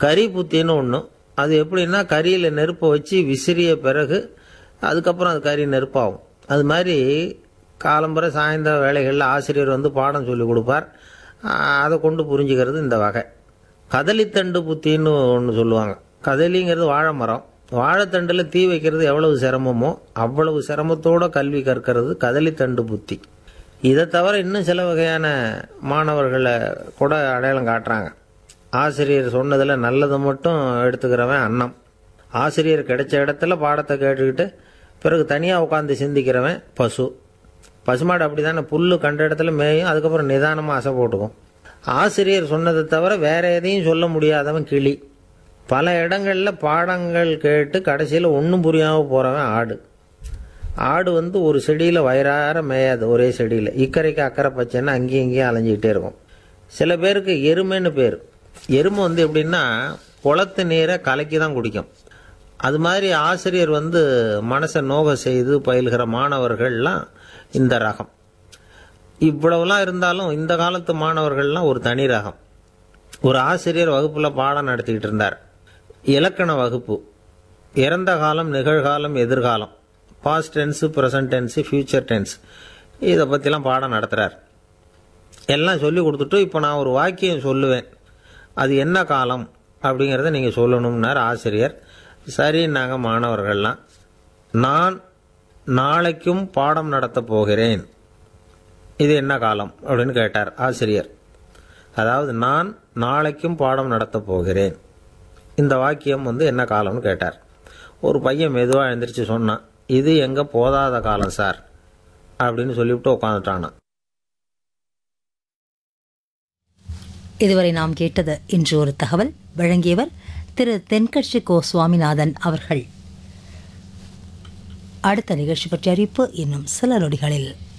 கரி புத்தின்னு ஒன்று அது எப்படின்னா கரியில் நெருப்பை வச்சு விசிறிய பிறகு அதுக்கப்புறம் அது கறி நெருப்பாகும் அது மாதிரி காலம்பரை சாயந்தர வேலைகளில் ஆசிரியர் வந்து பாடம் சொல்லி கொடுப்பார் ஆஹ் அதை கொண்டு புரிஞ்சுக்கிறது இந்த வகை கதலித்தண்டு புத்தின்னு ஒன்று சொல்லுவாங்க கதலிங்கிறது வாழை மரம் வாழைத்தண்டில் தீ வைக்கிறது எவ்வளவு சிரமமோ அவ்வளவு சிரமத்தோட கல்வி கற்கிறது கதலித்தண்டு புத்தி இதை தவிர இன்னும் சில வகையான மாணவர்களை கூட அடையாளம் காட்டுறாங்க ஆசிரியர் சொன்னதில் நல்லதை மட்டும் எடுத்துக்கிறவன் அன்னம் ஆசிரியர் கிடைச்ச இடத்துல பாடத்தை கேட்டுக்கிட்டு பிறகு தனியாக உட்காந்து சிந்திக்கிறவன் பசு பசுமாடு அப்படி தானே புல் கண்ட இடத்துல மேயும் அதுக்கப்புறம் நிதானமாக அசை போட்டுக்கும் ஆசிரியர் சொன்னதை தவிர வேற எதையும் சொல்ல முடியாதவன் கிளி பல இடங்களில் பாடங்கள் கேட்டு கடைசியில் ஒன்றும் புரியாமல் போகிறவன் ஆடு ஆடு வந்து ஒரு செடியில் வயிறார மேயாது ஒரே செடியில் இக்கரைக்கு அக்கறை பச்சைன்னு அங்கேயும் இங்கேயும் அலைஞ்சிக்கிட்டே இருக்கும் சில பேருக்கு எருமைன்னு பேர் எருமை வந்து எப்படின்னா குளத்து நீரை கலக்கி தான் குடிக்கும் அது மாதிரி ஆசிரியர் வந்து மனசை நோக செய்து பயில்கிற மாணவர்கள்லாம் இந்த ரகம் இவ்வளவுலாம் இருந்தாலும் இந்த காலத்து மாணவர்கள்லாம் ஒரு தனி ரகம் ஒரு ஆசிரியர் வகுப்பில் பாடம் நடத்திக்கிட்டு இருந்தார் இலக்கண வகுப்பு இறந்த காலம் நிகழ்காலம் எதிர்காலம் past tense present tense future tense இதை பற்றிலாம் பாடம் நடத்துகிறார் எல்லாம் சொல்லி கொடுத்துட்டு இப்போ நான் ஒரு வாக்கியம் சொல்லுவேன் அது என்ன காலம் அப்படிங்கிறத நீங்கள் சொல்லணும்னார் ஆசிரியர் சரின்னாங்க மாணவர்கள்லாம் நான் நாளைக்கும் பாடம் நடத்தப் போகிறேன் இது என்ன காலம் அப்படின்னு கேட்டார் ஆசிரியர் அதாவது நான் நாளைக்கும் பாடம் நடத்தப் போகிறேன் இந்த வாக்கியம் வந்து என்ன காலம்னு கேட்டார் ஒரு பையன் மெதுவாக எழுந்திரிச்சு சொன்னான் இது எங்க போதாத காலம் சார் அப்படின்னு சொல்லிவிட்டு உட்காந்துட்டானா இதுவரை நாம் கேட்டது இன்று ஒரு தகவல் வழங்கியவர் திரு தென்கட்சி கோ சுவாமிநாதன் அவர்கள் அடுத்த நிகழ்ச்சி பற்றிய அறிவிப்பு இன்னும் சில நொடிகளில்